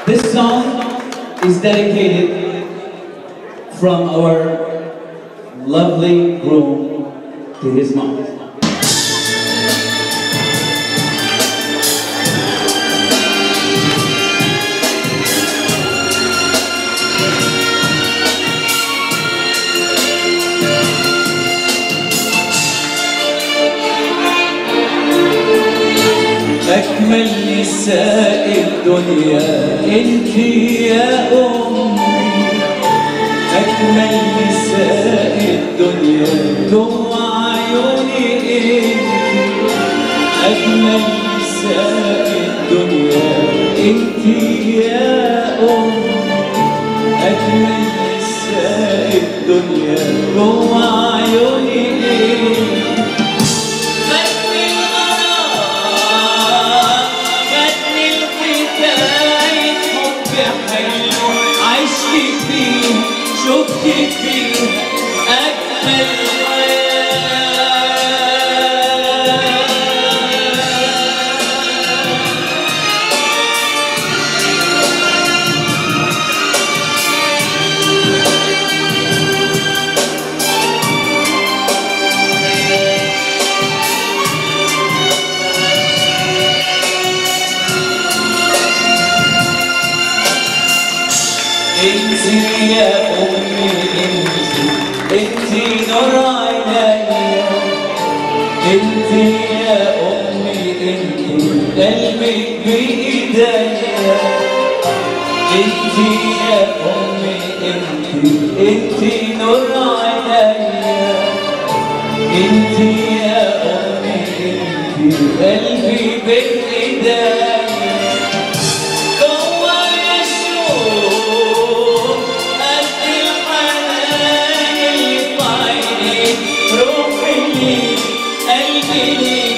This song is dedicated from our lovely groom to his mom. أجمل نساء الدنيا انت يا أمي أجمل نساء الدنيا جوا عيوني انت أجمل نساء الدنيا انت يا أمي أجمل نساء الدنيا جوا عيوني انت غني الغرام غني الحكاية حب حلو عشت فيه شفت فيه أجمل حياة انت يا امي انت انت نور عينيا انت يا امي انت قلبك بايديا انت يا امي انت انت نور عينيا انت يا امي انت قلبي بايديا جوا يشوف قد الحنان اللي في عينيك روحي ليك قلبي ليك